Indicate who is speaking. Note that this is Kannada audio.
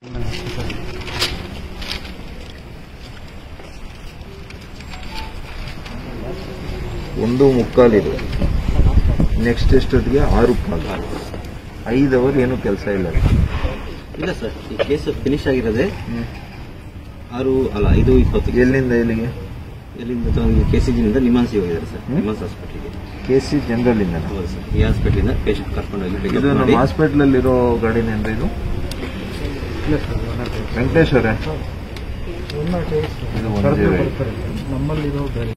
Speaker 1: ಒಂದು ಮುಕ್ಕಾಲಿದು ನೆಕ್ಸ್ಟ್ ಎಷ್ಟೊತ್ತಿಗೆ ಆರು ಕಾಲು ಐದು ಅವರ್ ಏನು ಕೆಲಸ ಇಲ್ಲ
Speaker 2: ಇಲ್ಲ ಸರ್ ಈ ಕೇಸ್ ಫಿನಿಶ್ ಆಗಿರೋದೇ ಆರು ಅಲ್ಲ ಐದು ಇಪ್ಪತ್ತು
Speaker 1: ಎಲ್ಲಿಂದ ಎಲ್ಲಿಗೆ
Speaker 2: ಎಲ್ಲಿಂದ ಕೆ ಸಿ ಜಿನಿಂದ ನಿಮಾನ್ಸಿಗೆ ಹೋಗಿದ್ದಾರೆ ಸರ್
Speaker 1: ಹ್ಮ್?
Speaker 2: ನಿಮಾನ್ಸ್ ಹಾಸ್ಪಿಟಲ್ಗೆ
Speaker 1: ಕೆ ಸಿ ಜನರಲ್ ಇಂದ
Speaker 2: ಹೌದು ಸರ್ ಈ ಹಾಸ್ಪಿಟಲಿಂದ ಪೇಷಂಟ್ ಕರ್ಕೊಂಡು ಹೋಗಿ pick up
Speaker 1: ಇದು ನಮ್ಮ
Speaker 2: ಮಾಡಿ
Speaker 1: ಹಾಸ್ಪಿಟಲ್ ಅಲ್ಲಿರೋ ಗಾಡಿನೇನ್ರಿ ಇದು ವೆಂಕಟೇಶ್ವರ ಇದು ಒಂದು
Speaker 3: ನಮ್ಮಲ್ಲಿರೋ ಬೇರೆ